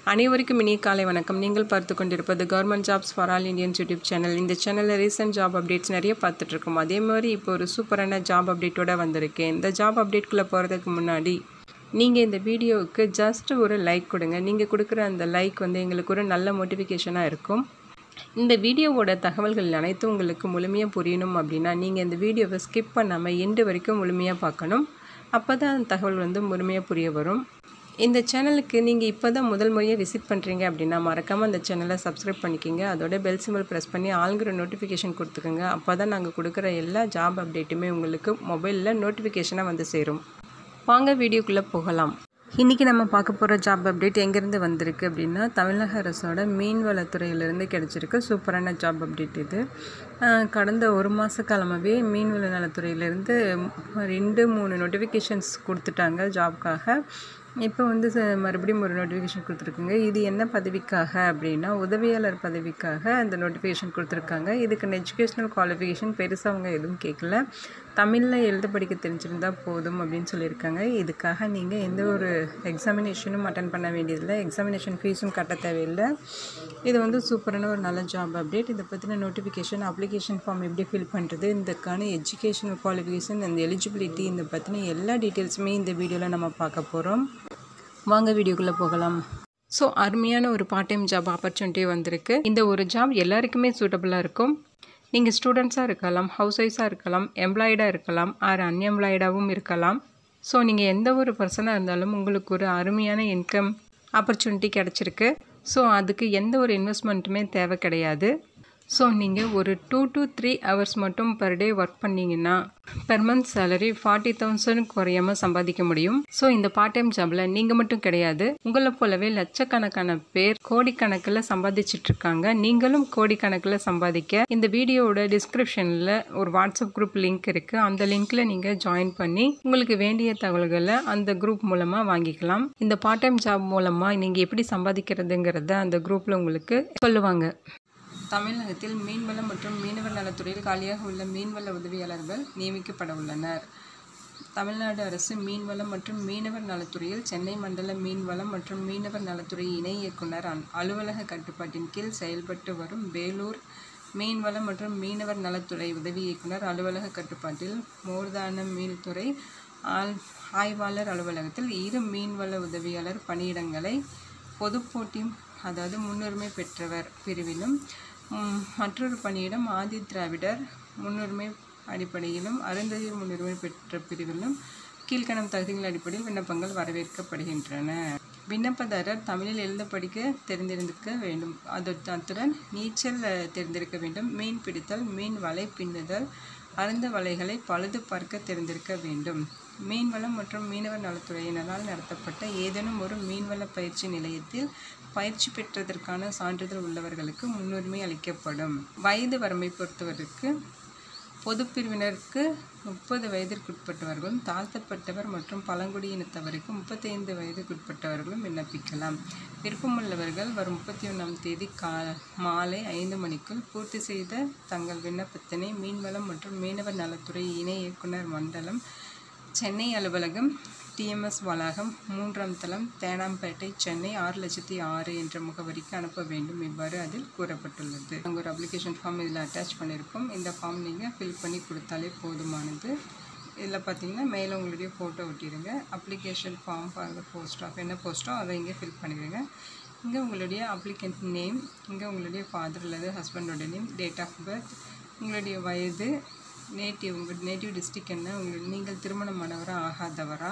அனைவருக்கும் இனிய காலை வணக்கம் நீங்கள் பார்த்து கொண்டிருப்பது government jobs for all Indians YouTube channel இந்த சேனலில் ரீசெண்ட் ஜாப் அப்டேட்ஸ் நிறைய பார்த்துட்ருக்கோம் அதே மாதிரி இப்போ ஒரு சூப்பரான ஜாப் அப்டேட்டோட வந்திருக்கேன் இந்த ஜாப் அப்டேட்குள்ளே போகிறதுக்கு முன்னாடி நீங்கள் இந்த வீடியோவுக்கு ஜஸ்ட் ஒரு லைக் கொடுங்க நீங்கள் கொடுக்குற அந்த லைக் வந்து எங்களுக்கு ஒரு நல்ல மோட்டிஃபிகேஷனாக இருக்கும் இந்த வீடியோவோட தகவல்கள் அனைத்தும் உங்களுக்கு முழுமையாக புரியணும் அப்படின்னா நீங்கள் இந்த வீடியோவை ஸ்கிப் பண்ணாமல் எண்டு வரைக்கும் முழுமையாக பார்க்கணும் அப்போ தான் அந்த தகவல் வந்து முழுமையாக புரிய வரும் இந்த சேனலுக்கு நீங்கள் இப்போ தான் முதல் முறையாக விசிட் பண்ணுறீங்க அப்படின்னா மறக்காமல் அந்த சேனலை சப்ஸ்கிரைப் பண்ணிக்கோங்க அதோட பெல் சிம்பிள் ப்ரெஸ் பண்ணி ஆளுங்கிற நோட்டிஃபிகேஷன் கொடுத்துக்கோங்க அப்போ தான் நாங்கள் கொடுக்குற எல்லா ஜாப் அப்டேட்டுமே உங்களுக்கு மொபைலில் நோட்டிஃபிகேஷனாக வந்து சேரும் வாங்க வீடியோக்குள்ளே போகலாம் இன்றைக்கி நம்ம பார்க்க போகிற ஜாப் அப்டேட் எங்கேருந்து வந்திருக்கு அப்படின்னா தமிழக அரசோட மீன்வளத்துறையிலேருந்து கிடச்சிருக்கு சூப்பரான ஜாப் அப்டேட் இது அஹ் கடந்த ஒரு மாத காலமாகவே மீன்வள நலத்துறையிலேருந்து ரெண்டு மூணு நோட்டிஃபிகேஷன்ஸ் கொடுத்துட்டாங்க ஜாப்க்காக இப்போ வந்து ச- மறுபடியும் ஒரு நோட்டிஃபிகேஷன் கொடுத்துருக்குங்க இது என்ன பதவிக்காக அப்படின்னா உதவியாளர் பதவிக்காக அந்த நோட்டிஃபிகேஷன் கொடுத்துருக்காங்க இதுக்கு எஜுகேஷ்னல் குவாலிஃபிகேஷன் பெருசாக அவங்க எதுவும் கேட்கல தமிழில் எழுத படிக்க தெரிஞ்சிருந்தால் போதும் அப்படின்னு சொல்லியிருக்காங்க இதுக்காக நீங்கள் எந்த ஒரு எக்ஸாமினேஷனும் அட்டன் பண்ண வேண்டியதில்லை எக்ஸாமினேஷன் ஃபீஸும் கட்ட தேவையில்லை இது வந்து சூப்பரான ஒரு நல்ல ஜாப் அப்டேட் இதை பற்றின நோட்டிஃபிகேஷன் அப்ளிகேஷன் ஃபார்ம் எப்படி ஃபில் பண்ணுறது இதுக்கான எஜுகேஷனல் குவாலிஃபிகேஷன் அந்த எலிஜிபிலிட்டி இந்த பற்றின எல்லா டீட்டெயில்ஸுமே இந்த வீடியோவில் நம்ம பார்க்க போகிறோம் வாங்க வீடியோக்குள்ளே போகலாம் ஸோ அருமையான ஒரு பார்ட் டைம் ஜாப் ஆப்பர்ச்சுனிட்டி வந்திருக்கு இந்த ஒரு ஜாப் எல்லாருக்குமே சூட்டபுளாக இருக்கும் நீங்கள் ஸ்டூடெண்ட்ஸாக இருக்கலாம் ஹவுஸ் ஒய்ஃபாக இருக்கலாம் எம்ப்ளாய்டாக இருக்கலாம் ஆர் அன்எம்ப்ளாய்டாகவும் இருக்கலாம் ஸோ நீங்கள் எந்த ஒரு பர்சனாக இருந்தாலும் உங்களுக்கு ஒரு அருமையான இன்கம் ஆப்பர்ச்சுனிட்டி கிடச்சிருக்கு ஸோ அதுக்கு எந்த ஒரு இன்வெஸ்ட்மெண்ட்டுமே தேவை கிடையாது ஸோ நீங்கள் ஒரு டூ to த்ரீ ஹவர்ஸ் மட்டும் பர் டே ஒர்க் பண்ணீங்கன்னா per month salary forty thousand குறையாமல் சம்பாதிக்க முடியும் ஸோ இந்த பார்ட் டைம் ஜாபில் நீங்கள் மட்டும் கிடையாது உங்களை போலவே லட்சக்கணக்கான பேர் கோடிக்கணக்கில் சம்பாதிச்சிட்டு இருக்காங்க நீங்களும் கோடிக்கணக்கில் சம்பாதிக்க இந்த வீடியோவோட டிஸ்கிரிப்ஷனில் ஒரு வாட்ஸ்அப் குரூப் லிங்க் இருக்குது அந்த லிங்க்ல நீங்கள் ஜாயின் பண்ணி உங்களுக்கு வேண்டிய தகவல்களை அந்த குரூப் மூலமாக வாங்கிக்கலாம் இந்த பார்ட் டைம் ஜாப் மூலமாக நீங்கள் எப்படி சம்பாதிக்கிறதுங்கிறத அந்த குரூப்பில் உங்களுக்கு சொல்லுவாங்க தமிழகத்தில் மீன்வளம் மற்றும் மீனவர் நலத்துறையில் காலியாக உள்ள மீன்வள உதவியாளர்கள் நியமிக்கப்பட உள்ளனர் தமிழ்நாடு அரசு மீன்வளம் மற்றும் மீனவர் நலத்துறையில் சென்னை மண்டல மீன்வளம் மற்றும் மீனவர் நலத்துறை இணை இயக்குனர் அன்- அலுவலக கட்டுப்பாட்டின் கீழ் செயல்பட்டு வரும் வேலூர் மீன்வளம் மற்றும் மீனவர் நலத்துறை உதவி இயக்குனர் அலுவலக கட்டுப்பாட்டில் மோர்தான மீன்துறை ஆள் ஆய்வாளர் அலுவலகத்தில் இரு மீன்வள உதவியாளர் பணியிடங்களை பொதுப்போட்டி அதாவது முன்னுரிமை பெற்றவர் பிரிவிலும் ம், மற்றொரு பணியிடம் ஆதி திராவிடர் முன்னுரிமை அடிப்படையிலும் அருந்ததியர் முன்னுரிமை பெற்ற பிரிவிலும் கீழ்க்கணம் தகுதிகள் அடிப்படையில் விண்ணப்பங்கள் வரவேற்கப்படுகின்றன விண்ணப்பதாரர் தமிழில் எழுத படிக்க தெரிந்திருக்க வேண்டும் அது அத்துடன் நீச்சல் அஹ், தெரிந்திருக்க வேண்டும் மீன் பிடித்தல் மீன் வலை பின்னுதல் அருந்த வலைகளை பழுது பார்க்க தெரிந்திருக்க வேண்டும் மீன்வளம் மற்றும் மீனவர் நலத்துறையினரால் நடத்தப்பட்ட ஏதேனும் ஒரு மீன்வள பயிற்சி நிலையத்தில் பயிற்சி பெற்றதற்கான சான்றிதழ் உள்ளவர்களுக்கு முன்னுரிமை அளிக்கப்படும் வயது வரம்பை பொறுத்தவரைக்கு பொதுப்பிரிவினருக்கு முப்பது வயதிற்குட்பட்டவர்களும் தாழ்த்தப்பட்டவர் மற்றும் பழங்குடியினத்தவருக்கு முப்பத்தைந்து வயதுக்குட்பட்டவர்களும் விண்ணப்பிக்கலாம் விருப்பமுள்ளவர்கள் வரும் முப்பத்தி ஒன்றாம் தேதி கா மாலை ஐந்து மணிக்குள் பூர்த்தி செய்த தங்கள் விண்ணப்பத்தினை மீன்வளம் மற்றும் மீனவர் நலத்துறை இணை இயக்குனர் மண்டலம் சென்னை அலுவலகம் டிஎம்எஸ் வளாகம் மூன்றாம் தளம் தேனாம்பேட்டை சென்னை ஆறு லட்சத்தி ஆறு என்ற முகவரிக்கு அனுப்ப வேண்டும் இவ்வாறு அதில் கூறப்பட்டுள்ளது நாங்கள் ஒரு அப்ளிகேஷன் ஃபார்ம் இதில் அட்டாச் பண்ணியிருக்கோம் இந்த ஃபார்ம் நீங்கள் ஃபில் பண்ணி கொடுத்தாலே போதுமானது இதில் பார்த்தீங்கன்னா மேலே உங்களுடைய ஃபோட்டோ ஒட்டிடுங்க application form for the post of என்ன போஸ்ட்டோ அதை இங்கே ஃபில் பண்ணிடுங்க இங்கே உங்களுடைய அப்ளிகண்ட் நேம் இங்கே உங்களுடைய ஃபாதர் அல்லது ஹஸ்பண்டோட நேம் டேட் ஆஃப் பர்த் உங்களுடைய வயது நேட்டிவ் உங்கள் நேட்டிவ் டிஸ்ட்ரிக் என்ன உங்கள் நீங்கள் திருமணமானவரா ஆகாதவரா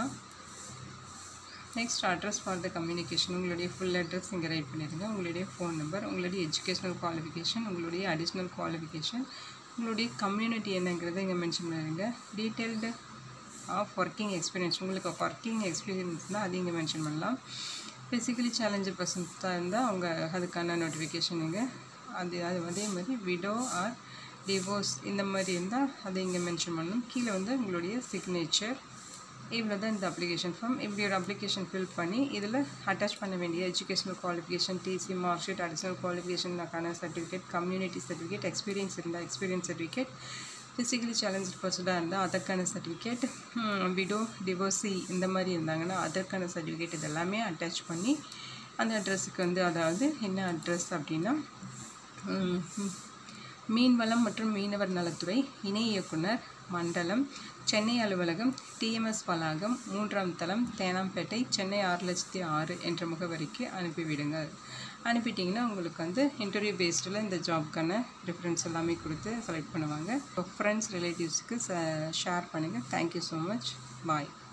next address for the communication உங்களுடைய ஃபுல் அட்ரஸ் இங்கே ரைட் பண்ணிடுங்க உங்களுடைய ஃபோன் நம்பர் உங்களுடைய எஜுகேஷனல் குவாலிஃபிகேஷன் உங்களுடைய அடிஷ்னல் குவாலிஃபிகேஷன் உங்களுடைய கம்யூனிட்டி என்னங்கிறத இங்கே மென்ஷன் பண்ணிடுங்க டீட்டெயில்டு ஆஃப் ஒர்க்கிங் எக்ஸ்பீரியன்ஸ் உங்களுக்கு ஒர்க்கிங் எக்ஸ்பீரியன்ஸ்னால் அது இங்கே மென்ஷன் பண்ணலாம் ஃபிசிக்கலி சேலஞ்சு பர்சன்ஸாக இருந்தால் அவங்க அதுக்கான நோட்டிஃபிகேஷன் இங்கே அது அது அதே மாதிரி விடோ ஆர் டிவோர்ஸ் இந்த மாதிரி இருந்தால் அதை இங்கே மென்ஷன் பண்ணணும் கீழே வந்து உங்களுடைய சிக்னேச்சர் இவ்வளோ தான் இந்த அப்ளிகேஷன் ஃபார்ம் இப்படி ஒரு அப்ளிகேஷன் ஃபில் பண்ணி இதில் அட்டாச் பண்ண வேண்டிய educational qualification TC mark sheet additional குவாலிஃபிகேஷனுக்கான சர்டிஃபிகேட் கம்யூனிட்டி சர்டிஃபிகேட் எக்ஸ்பீரியன்ஸ் இருந்தால் எக்ஸ்பீரியன்ஸ் சர்டிஃபிகேட் ஃபிசிக்கலி சேலஞ்ச் பர்சனாக இருந்தால் அதற்கான சர்டிஃபிகேட் விடோ டிவோர்ஸி இந்த மாதிரி இருந்தாங்கன்னா அதற்கான சர்டிஃபிகேட் இதெல்லாமே அட்டாச் பண்ணி அந்த அட்ரஸுக்கு வந்து அதாவது என்ன அட்ரஸ் அப்படின்னா ம், ம், மீன்வளம் மற்றும் மீனவர் நலத்துறை இணை இயக்குனர் மண்டலம் சென்னை அலுவலகம் டிஎம்எஸ் வளாகம் மூன்றாம் தளம் தேனாம்பேட்டை சென்னை ஆறு லட்சத்தி ஆறு என்ற முகவரிக்கு அனுப்பிவிடுங்க அனுப்பிட்டிங்கன்னா உங்களுக்கு வந்து இன்டர்வியூ பேஸ்டில் இந்த ஜாப்க்கான ப்ரிஃபரன்ஸ் எல்லாமே கொடுத்து செலக்ட் பண்ணுவாங்க ஃப்ரெண்ட்ஸ் ரிலேட்டிவ்ஸ்க்கு ஷேர் பண்ணுங்கள் தேங்க்யூ ஸோ மச் பாய்